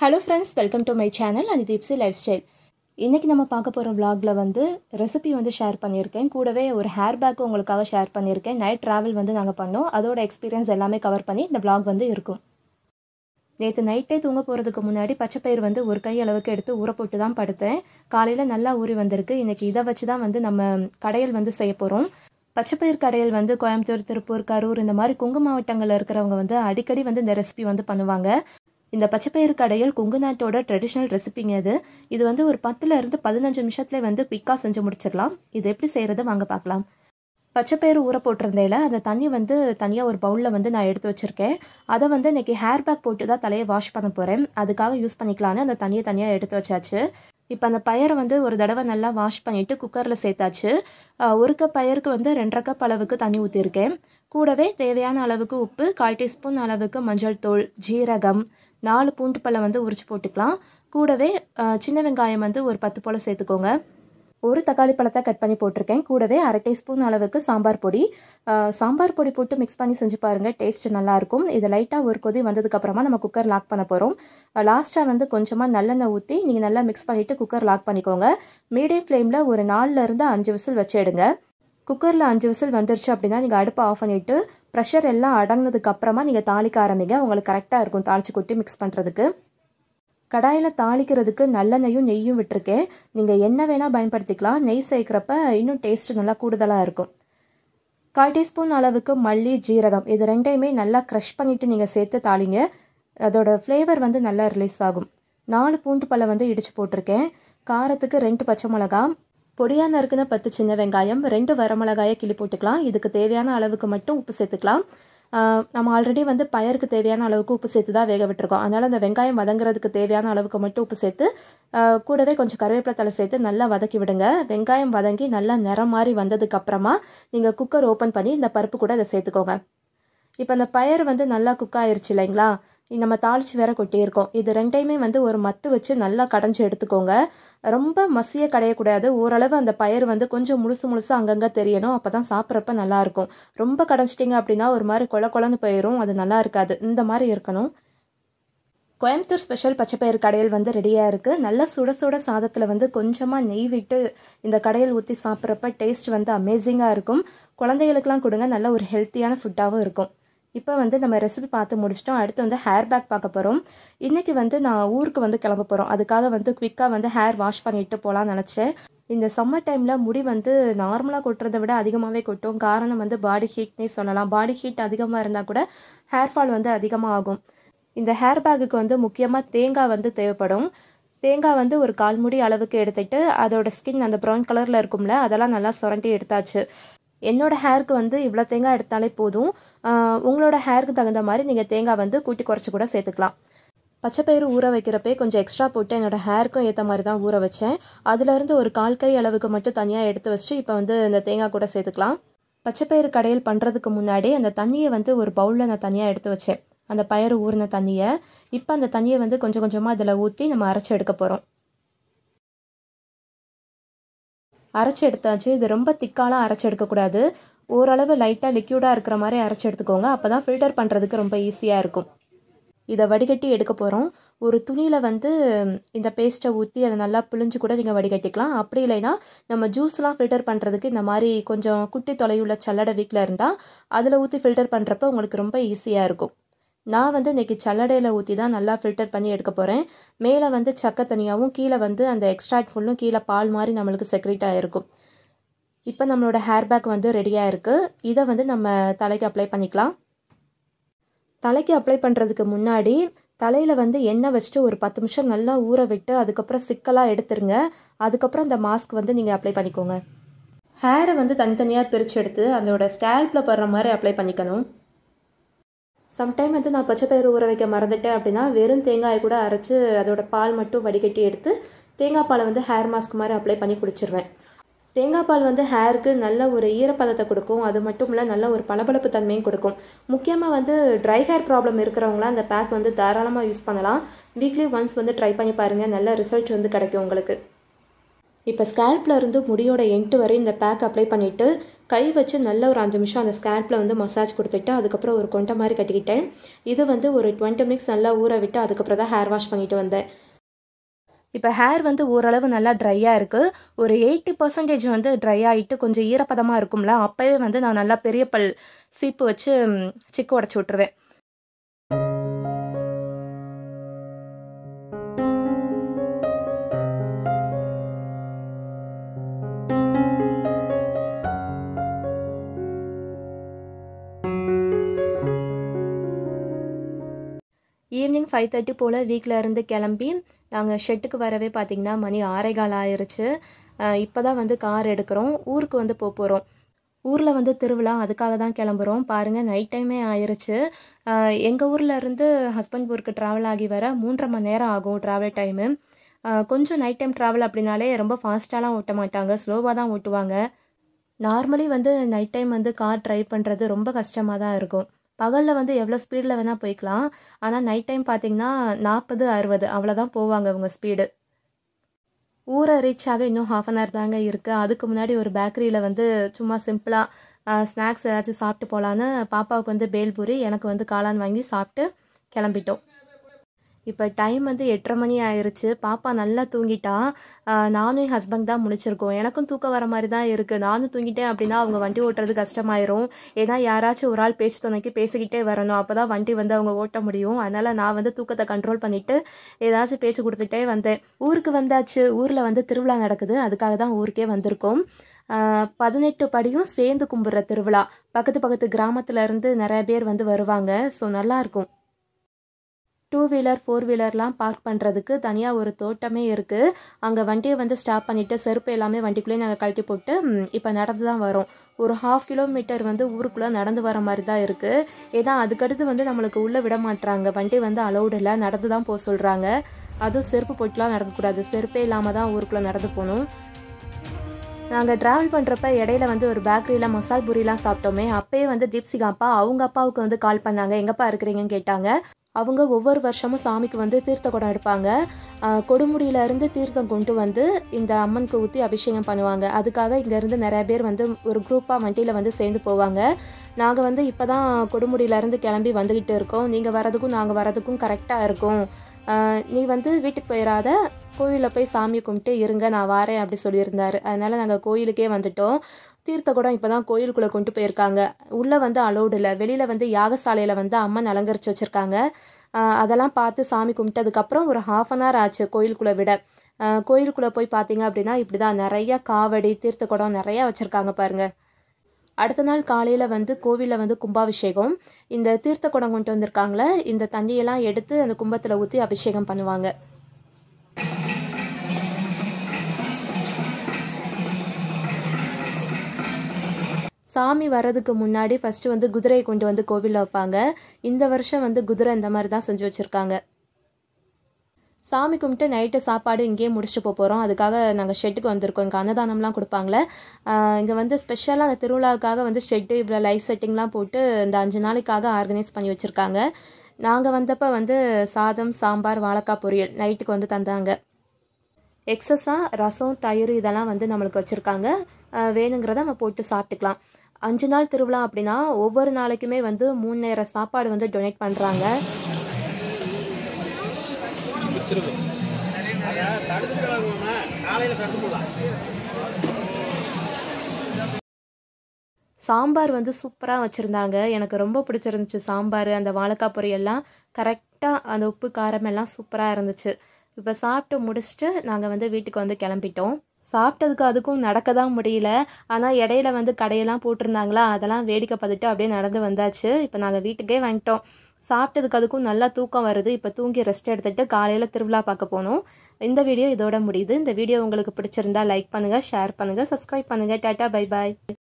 hello friends welcome to my channel அது Deepsi life style இன்றைக்கி நம்ம பார்க்க போகிற vlogல வந்து ரெசிபி வந்து ஷேர் பண்ணியிருக்கேன் கூடவே ஒரு ஹேர் பேக் உங்களுக்காக ஷேர் பண்ணியிருக்கேன் நைட் ட்ராவல் வந்து நாங்கள் பண்ணோம் அதோட எக்ஸ்பீரியன்ஸ் எல்லாமே கவர் பண்ணி இந்த vlog வந்து இருக்கும் நேற்று நைட்டே தூங்க போகிறதுக்கு முன்னாடி பச்சைப்பயிர் வந்து ஒரு கை அளவுக்கு எடுத்து ஊற போட்டு தான் படுத்தேன் காலையில் நல்லா ஊறி வந்திருக்கு இன்றைக்கி இதை வச்சு தான் வந்து நம்ம கடையல் வந்து செய்ய போகிறோம் பச்சைப்பயிர் கடையல் வந்து கோயம்புத்தூர் திருப்பூர் கரூர் இந்த மாதிரி கொங்கு மாவட்டங்களில் இருக்கிறவங்க வந்து அடிக்கடி வந்து இந்த ரெசிபி வந்து பண்ணுவாங்க இந்த பச்சைப்பயிறு கடையில் கொங்கு நாட்டோட ட்ரெடிஷ்னல் ரெசிபிங்க இது இது வந்து ஒரு பத்துல இருந்து பதினஞ்சு நிமிஷத்துல வந்து குயிக்காக செஞ்சு முடிச்சிடலாம் இது எப்படி செய்கிறது வாங்க பார்க்கலாம் பச்சைப்பயிறு ஊற போட்டிருந்தேல அந்த தண்ணி வந்து தனியாக ஒரு பவுலில் வந்து நான் எடுத்து வச்சுருக்கேன் அதை வந்து இன்னைக்கு ஹேர் பேக் போட்டு தான் தலையை வாஷ் பண்ண போகிறேன் அதுக்காக யூஸ் பண்ணிக்கலான்னு அந்த தண்ணியை தனியாக எடுத்து வச்சாச்சு இப்போ அந்த பயரை வந்து ஒரு தடவை நல்லா வாஷ் பண்ணிவிட்டு குக்கரில் சேர்த்தாச்சு ஆஹ் ஒரு கப் பயருக்கு வந்து ரெண்டரை கப் அளவுக்கு தண்ணி ஊற்றிருக்கேன் கூடவே தேவையான அளவுக்கு உப்பு கால் டீஸ்பூன் அளவுக்கு மஞ்சள் தூள் ஜீரகம் நாலு பூண்டு பல்லை வந்து உரிச்சு போட்டுக்கலாம் கூடவே ஆஹ் சின்ன வெங்காயம் வந்து ஒரு பத்து போல் சேர்த்துக்கோங்க ஒரு தக்காளி பழத்தை கட் பண்ணி போட்டிருக்கேன் கூடவே அரை டீஸ்பூன் அளவுக்கு சாம்பார் பொடி ஆஹ் சாம்பார் பொடி போட்டு மிக்ஸ் பண்ணி செஞ்சு பாருங்கள் டேஸ்ட் நல்லாயிருக்கும் இது லைட்டாக ஒரு கொதி வந்ததுக்கப்புறமா நம்ம குக்கர் லாக் பண்ண போகிறோம் லாஸ்ட்டாக வந்து கொஞ்சமாக நல்லெண்ணெய் ஊற்றி நீங்கள் நல்லா மிக்ஸ் பண்ணிவிட்டு குக்கர் லாக் பண்ணிக்கோங்க மீடியம் ஃப்ளேமில் ஒரு நாலுல இருந்து அஞ்சு விசில் வச்சு எடுங்க குக்கரில் அஞ்சு விசில் வந்துருச்சு அப்படின்னா நீங்கள் அடுப்பை ஆஃப் பண்ணிவிட்டு ப்ரெஷர் எல்லாம் அடங்கினதுக்கு அப்புறமா நீங்கள் தாளிக்க ஆரம்பிங்க உங்களுக்கு கரெக்டாக இருக்கும் தாளிச்சு கொட்டி மிக்ஸ் பண்ணுறதுக்கு கடாயில் தாளிக்கிறதுக்கு நல்லெண்ணெயும் நெய்யும் விட்டுருக்கேன் நீங்கள் எண்ணெய் வேணால் பயன்படுத்திக்கலாம் நெய் சேர்க்குறப்ப இன்னும் டேஸ்ட் நல்லா கூடுதலாக இருக்கும் கால் டீஸ்பூன் அளவுக்கு மல்லி ஜீரகம் இது ரெண்டையுமே நல்லா க்ரஷ் பண்ணிவிட்டு நீங்கள் சேர்த்து தாளிங்க அதோட ஃப்ளேவர் வந்து நல்லா ரிலீஸ் ஆகும் நாலு பூண்டு பழம் வந்து இடித்து போட்டிருக்கேன் காரத்துக்கு ரெண்டு பச்சை மிளகா பொடியாக நறுக்குன பத்து சின்ன வெங்காயம் ரெண்டு வரமிளகாயை கிளி போட்டுக்கலாம் இதுக்கு தேவையான அளவுக்கு மட்டும் உப்பு சேர்த்துக்கலாம் ஆஹ் நம்ம ஆல்ரெடி வந்து பயருக்கு தேவையான அளவுக்கு உப்பு சேர்த்து தான் வேக விட்டுருக்கோம் அதனால் அந்த வெங்காயம் வதங்குறதுக்கு தேவையான அளவுக்கு மட்டும் உப்பு சேர்த்து ஆஹ் கூடவே கொஞ்சம் கருவேப்பிலை தலை சேர்த்து நல்லா வதக்கி விடுங்க வெங்காயம் வதங்கி நல்லா நிறம் மாதிரி வந்ததுக்கு அப்புறமா நீங்கள் குக்கர் ஓப்பன் பண்ணி இந்த பருப்பு கூட அதை சேர்த்துக்கோங்க இப்போ அந்த பயர் வந்து நல்லா குக் ஆயிருச்சு இல்லைங்களா நம்ம தாளிச்சு வேற கொட்டியிருக்கோம் இது ரெண்டையுமே வந்து ஒரு மத்து வச்சு நல்லா கடைஞ்சி எடுத்துக்கோங்க ரொம்ப மசிய கடையக்கூடாது ஓரளவு அந்த பயிர் வந்து கொஞ்சம் முழுசு முழுசு அங்கங்கே தெரியணும் அப்போ தான் சாப்பிட்றப்ப நல்லாயிருக்கும் ரொம்ப கடைஞ்சிட்டிங்க அப்படின்னா ஒரு மாதிரி கொல கொலன்னு போயிடும் அது நல்லா இருக்காது இந்த மாதிரி இருக்கணும் கோயம்புத்தூர் ஸ்பெஷல் பச்சைப்பயிறு கடையில் வந்து ரெடியாக இருக்குது நல்ல சுட சுட சாதத்தில் வந்து கொஞ்சமாக நெய் விட்டு இந்த கடையில் ஊற்றி சாப்பிட்றப்ப டேஸ்ட் வந்து அமேசிங்காக இருக்கும் குழந்தைகளுக்கெல்லாம் கொடுங்க நல்ல ஒரு ஹெல்த்தியான ஃபுட்டாகவும் இருக்கும் இப்போ வந்து நம்ம ரெசிபி பார்த்து முடிச்சிட்டோம் அடுத்து வந்து ஹேர் பேக் பார்க்க போகிறோம் இன்றைக்கி வந்து நான் ஊருக்கு வந்து கிளம்ப போகிறோம் அதுக்காக வந்து குவிக்காக வந்து ஹேர் வாஷ் பண்ணிட்டு போகலான்னு நினச்சேன் இந்த சம்மர் டைமில் முடி வந்து நார்மலாக கொட்டுறதை விட அதிகமாகவே கொட்டும் காரணம் வந்து பாடி ஹீட்னே சொல்லலாம் பாடி ஹீட் அதிகமாக இருந்தால் கூட ஹேர் ஃபால் வந்து அதிகமாக ஆகும் இந்த ஹேர் பேக்குக்கு வந்து முக்கியமாக தேங்காய் வந்து தேவைப்படும் தேங்காய் வந்து ஒரு கால் முடி அளவுக்கு எடுத்துட்டு அதோட ஸ்கின் அந்த ப்ரௌன் கலரில் இருக்கும்ல அதெல்லாம் நல்லா சுரண்டி எடுத்தாச்சு என்னோட ஹேருக்கு வந்து இவ்வளோ தேங்காய் எடுத்தாலே போதும் ஆஹ் உங்களோட ஹேருக்கு தகுந்த மாதிரி நீங்கள் தேங்காய் வந்து கூட்டி குறைச்சி கூட சேர்த்துக்கலாம் பச்சைப்பயிறு ஊற வைக்கிறப்பே கொஞ்சம் எக்ஸ்ட்ரா போட்டு என்னோட ஹேருக்கும் ஏற்ற மாதிரி தான் ஊற வச்சேன் அதுலேருந்து ஒரு கால் கை அளவுக்கு மட்டும் தனியாக எடுத்து வச்சுட்டு இப்போ வந்து இந்த தேங்காய் கூட சேர்த்துக்கலாம் பச்சைப்பயிறு கடையில் பண்ணுறதுக்கு முன்னாடி அந்த தண்ணியை வந்து ஒரு பவுலில் நான் தனியாக எடுத்து வச்சேன் அந்த பயிறு ஊறின தண்ணியை இப்போ அந்த தண்ணியை வந்து கொஞ்சம் கொஞ்சமாக அதில் ஊற்றி நம்ம அரைச்சி எடுக்க போகிறோம் அரைச்சி எடுத்தாச்சு இது ரொம்ப திக்காலாம் அரைச்சி எடுக்கக்கூடாது ஓரளவு லைட்டாக லிக்யூடாக இருக்கிற மாதிரி அரைச்சி எடுத்துக்கோங்க அப்போ தான் ஃபில்டர் பண்ணுறதுக்கு ரொம்ப ஈஸியாக இருக்கும் இதை வடிகட்டி எடுக்க போகிறோம் ஒரு துணியில் வந்து இந்த பேஸ்ட்டை ஊற்றி அதை நல்லா பிழிஞ்சு கூட நீங்கள் வடிகட்டிக்கலாம் அப்படி இல்லைன்னா நம்ம ஜூஸ்லாம் ஃபில்டர் பண்ணுறதுக்கு இந்த மாதிரி கொஞ்சம் குட்டி தொலைவுள்ள சல்லடை வீட்டில் இருந்தால் அதில் ஊற்றி ஃபில்டர் பண்ணுறப்ப உங்களுக்கு ரொம்ப ஈஸியாக இருக்கும் நான் வந்து இன்றைக்கி சல்லடையில் ஊற்றி தான் நல்லா ஃபில்டர் பண்ணி எடுக்க போகிறேன் மேலே வந்து சக்கை தனியாகவும் கீழே வந்து அந்த எக்ஸ்ட்ராக்ட் ஃபுல்லும் கீழே பால் மாதிரி நம்மளுக்கு செக்ரேட் ஆகிருக்கும் இப்போ நம்மளோட ஹேர் பேக் வந்து ரெடியாக இருக்குது இதை வந்து நம்ம தலைக்கு அப்ளை பண்ணிக்கலாம் தலைக்கு அப்ளை பண்ணுறதுக்கு முன்னாடி தலையில் வந்து எண்ணெய் வச்சுட்டு ஒரு பத்து நிமிஷம் நல்லா ஊற விட்டு அதுக்கப்புறம் சிக்கலாக எடுத்துருங்க அதுக்கப்புறம் இந்த மாஸ்க் வந்து நீங்கள் அப்ளை பண்ணிக்கோங்க ஹேரை வந்து தனித்தனியாக பிரித்து எடுத்து அதோட ஸ்கேல்பில் படுற மாதிரி அப்ளை பண்ணிக்கணும் சம்டைம் வந்து நான் பச்சைப்பயிறு ஊற வைக்க மறந்துட்டேன் அப்படின்னா வெறும் தேங்காயை கூட அரைச்சி அதோட பால் மட்டும் வடிகட்டி எடுத்து தேங்காய் பாலை வந்து ஹேர் மாஸ்க் மாதிரி அப்ளை பண்ணி குடிச்சிடுவேன் தேங்காய் பால் வந்து ஹேருக்கு நல்ல ஒரு ஈரப்பதத்தை கொடுக்கும் அது மட்டும் இல்லை நல்ல ஒரு பளபளப்பு தன்மையும் கொடுக்கும் முக்கியமாக வந்து ட்ரை ஹேர் ப்ராப்ளம் இருக்கிறவங்களாம் அந்த பேக் வந்து தாராளமாக யூஸ் பண்ணலாம் வீக்லி ஒன்ஸ் வந்து ட்ரை பண்ணி பாருங்கள் நல்ல ரிசல்ட் வந்து கிடைக்கும் உங்களுக்கு இப்போ ஸ்கேல்ப்ல இருந்து முடியோட எண்டு வரை இந்த பேக் அப்ளை பண்ணிவிட்டு கை வச்சு நல்ல ஒரு அஞ்சு நிமிஷம் அந்த ஸ்கேல்பில் வந்து மசாஜ் கொடுத்துட்டு அதுக்கப்புறம் ஒரு கொண்டை மாதிரி கட்டிக்கிட்டேன் இது வந்து ஒரு டுவெண்ட்டி மினிட்ஸ் நல்லா ஊற விட்டு அதுக்கப்புறம் தான் ஹேர் வாஷ் பண்ணிட்டு வந்தேன் இப்போ ஹேர் வந்து ஓரளவு நல்லா ட்ரையாக இருக்குது ஒரு எயிட்டி பர்சன்டேஜ் வந்து ட்ரை ஆகிட்டு கொஞ்சம் ஈரப்பதமாக இருக்கும்ல அப்போவே வந்து நான் நல்லா பெரிய பல் சீப்பு வச்சு ம், சிக்கு உடச்சி விட்ருவேன் ஈவினிங் ஃபைவ் தேர்ட்டி போல் வீட்டில் இருந்து கிளம்பி நாங்கள் ஷெட்டுக்கு வரவே பார்த்திங்கன்னா மணி ஆறேகால் ஆயிருச்சு இப்போ தான் வந்து கார் எடுக்கிறோம் ஊருக்கு வந்து போக போகிறோம் ஊரில் வந்து திருவிழா அதுக்காக தான் கிளம்புறோம் பாருங்கள் நைட் டைமே ஆயிருச்சு எங்கள் ஊரில் இருந்து ஹஸ்பண்ட் ஊருக்கு ட்ராவல் ஆகி வர மூன்றரை மணி நேரம் ஆகும் ட்ராவல் டைமு கொஞ்சம் நைட் டைம் ட்ராவல் அப்படின்னாலே ரொம்ப ஃபாஸ்ட்டாலாம் ஓட்ட மாட்டாங்க ஸ்லோவாக தான் ஓட்டுவாங்க நார்மலி வந்து நைட் டைம் வந்து கார் ட்ரைவ் பண்ணுறது ரொம்ப கஷ்டமாக தான் இருக்கும் பகலில் வந்து எவ்வளோ ஸ்பீடில் வேணால் போய்க்கலாம் ஆனால் நைட் டைம் பார்த்தீங்கன்னா நாற்பது அறுபது அவ்வளோதான் போவாங்க அவங்க ஸ்பீடு ஊரை ரீச் ஆக இன்னும் ஹாஃப் அன் ஹவர் தாங்க இருக்குது அதுக்கு முன்னாடி ஒரு பேக்கரியில் வந்து சும்மா சிம்பிளாக ஸ்நாக்ஸ் ஏதாச்சும் சாப்பிட்டு போகலான்னு பாப்பாவுக்கு வந்து பேல்பூரி எனக்கு வந்து காளான் வாங்கி சாப்பிட்டு கிளம்பிட்டோம் இப்போ டைம் வந்து எட்டரை மணி ஆயிருச்சு பாப்பா நல்லா தூங்கிட்டா ஆஹ் நானும் என் ஹஸ்பண்ட் தான் முழிச்சிருக்கோம் எனக்கும் தூக்கம் வர மாதிரி தான் இருக்குது நானும் தூங்கிட்டேன் அப்படின்னா அவங்க வண்டி ஓட்டுறது கஷ்டமாயிரும் ஏன்னா யாராச்சும் ஒரு ஆள் பேச்சு துணைக்கு பேசிக்கிட்டே வரணும் அப்போ தான் வண்டி வந்து அவங்க ஓட்ட முடியும் அதனால் நான் வந்து தூக்கத்தை கண்ட்ரோல் பண்ணிவிட்டு ஏதாச்சும் பேச்சு கொடுத்துட்டே வந்தேன் ஊருக்கு வந்தாச்சு ஊரில் வந்து திருவிழா நடக்குது அதுக்காக தான் ஊருக்கே வந்திருக்கோம் ஆஹ் பதினெட்டு படியும் சேர்ந்து கும்பிட்ற திருவிழா பக்கத்து பக்கத்து கிராமத்துல இருந்து நிறைய பேர் வந்து வருவாங்க ஸோ நல்லாயிருக்கும் டூ வீலர் ஃபோர் வீலர்லாம் பார்க் பண்ணுறதுக்கு தனியாக ஒரு தோட்டமே இருக்குது அங்கே வண்டியை வந்து ஸ்டாப் பண்ணிவிட்டு செருப்பு எல்லாமே வண்டிக்குள்ளேயே நாங்கள் கழட்டி போட்டு இப்போ நடந்து தான் வரோம் ஒரு ஹாஃப் கிலோமீட்டர் வந்து ஊருக்குள்ளே நடந்து வர மாதிரி தான் இருக்குது ஏன்னா அதுக்கடுத்து வந்து நம்மளுக்கு உள்ளே விட மாட்றாங்க வண்டி வந்து அலௌடு இல்லை நடந்து தான் போக சொல்கிறாங்க அதுவும் செருப்பு போட்டுலாம் நடக்கக்கூடாது செருப்பே இல்லாமல் தான் ஊருக்குள்ளே நடந்து போகணும் நாங்கள் ட்ராவல் பண்ணுறப்ப இடையில வந்து ஒரு பேக்கரியில் மசால் பூரிலாம் சாப்பிட்டோமே அப்பயே வந்து தீப்சிகா அப்பா அவங்க அப்பாவுக்கு வந்து கால் பண்ணாங்க எங்கப்பா இருக்கிறீங்கன்னு கேட்டாங்க அவங்க ஒவ்வொரு வருஷமும் சாமிக்கு வந்து தீர்த்த குடம் எடுப்பாங்க ஆஹ் கொடுமுடியில இருந்து தீர்த்தம் கொண்டு வந்து இந்த அம்மனுக்கு ஊற்றி அபிஷேகம் பண்ணுவாங்க அதுக்காக இங்கேருந்து நிறைய பேர் வந்து ஒரு குரூப்பாக வண்டியில் வந்து சேர்ந்து போவாங்க நாங்கள் வந்து இப்போ தான் கொடுமுடியிலேருந்து கிளம்பி வந்துக்கிட்டு இருக்கோம் நீங்கள் வரதுக்கும் நாங்கள் வரதுக்கும் கரெக்டாக இருக்கும் ஆஹ் நீ வந்து வீட்டுக்கு போயிடாத கோயிலில் போய் சாமி கும்பிட்டு இருங்க நான் வரேன் அப்படி சொல்லியிருந்தாரு அதனால் நாங்கள் கோயிலுக்கே வந்துட்டோம் தீர்த்த குடம் இப்போ தான் கோயிலுக்குள்ளே கொண்டு போயிருக்காங்க உள்ளே வந்து அலௌடு இல்லை வெளியில் வந்து யாகசாலையில் வந்து அம்மன் அலங்கரித்து வச்சுருக்காங்க அதெல்லாம் பார்த்து சாமி கும்பிட்டதுக்கப்புறம் ஒரு ஹாஃப் அன் ஹவர் ஆச்சு கோயிலுக்குள்ளே விட ஆஹ் கோயிலுக்குள்ளே போய் பார்த்தீங்க அப்படின்னா இப்படி தான் நிறைய காவடி தீர்த்த குடம் நிறையா வச்சுருக்காங்க பாருங்க அடுத்த நாள் காலையில் வந்து கோவிலில் வந்து கும்பாபிஷேகம் இந்த தீர்த்த குடம் கொண்டு வந்திருக்காங்களே இந்த தண்ணியெல்லாம் எடுத்து அந்த கும்பத்தில் ஊற்றி அபிஷேகம் பண்ணுவாங்க சாமி வர்றதுக்கு முன்னாடி ஃபஸ்ட்டு வந்து குதிரையை கொண்டு வந்து கோவிலில் வைப்பாங்க இந்த வருஷம் வந்து குதிரை இந்த மாதிரி தான் செஞ்சு வச்சுருக்காங்க சாமி கும்பிட்டு நைட்டு சாப்பாடு இங்கேயே முடிச்சுட்டு போக போகிறோம் அதுக்காக நாங்கள் ஷெட்டுக்கு வந்திருக்கோம் இங்கே அன்னதானம்லாம் கொடுப்பாங்களே இங்கே வந்து ஸ்பெஷலாக அந்த திருவிழாவுக்காக வந்து ஷெட்டு இவ்வளோ லைட் செட்டிங்லாம் போட்டு இந்த அஞ்சு நாளைக்காக ஆர்கனைஸ் பண்ணி வச்சுருக்காங்க நாங்கள் வந்தப்போ வந்து சாதம் சாம்பார் வாழைக்காய் பொரியல் நைட்டுக்கு வந்து தந்தாங்க எக்ஸஸாக ரசம் தயிர் இதெல்லாம் வந்து நம்மளுக்கு வச்சுருக்காங்க வேணுங்கிறத நம்ம போட்டு சாப்பிட்டுக்கலாம் அஞ்சு நாள் திருவிழா அப்படின்னா ஒவ்வொரு நாளைக்குமே வந்து மூணு நேரம் சாப்பாடு வந்து டொனேட் பண்ணுறாங்க சாம்பார் வந்து சூப்பராக வச்சுருந்தாங்க எனக்கு ரொம்ப பிடிச்சிருந்துச்சு சாம்பார் அந்த வாழைக்காய் பொரியெல்லாம் கரெக்டாக அந்த உப்பு காரம் எல்லாம் சூப்பராக இருந்துச்சு இப்போ சாப்பிட்டு முடிச்சுட்டு நாங்கள் வந்து வீட்டுக்கு வந்து கிளம்பிட்டோம் சாப்பிட்டதுக்கு அதுக்கும் நடக்க தான் முடியல ஆனால் இடையில வந்து கடையெல்லாம் போட்டிருந்தாங்களா அதெல்லாம் வேடிக்கை பார்த்துட்டு அப்படியே நடந்து வந்தாச்சு இப்போ நாங்கள் வீட்டுக்கே வந்துட்டோம் சாப்பிட்டதுக்கு அதுக்கும் நல்லா தூக்கம் வருது இப்போ தூங்கி ரெஸ்ட் எடுத்துகிட்டு காலையில் திருவிழா பார்க்க போனோம் இந்த வீடியோ இதோட முடியுது இந்த வீடியோ உங்களுக்கு பிடிச்சிருந்தா லைக் பண்ணுங்கள் ஷேர் பண்ணுங்கள் சப்ஸ்கிரைப் பண்ணுங்கள் டாட்டா பை பாய்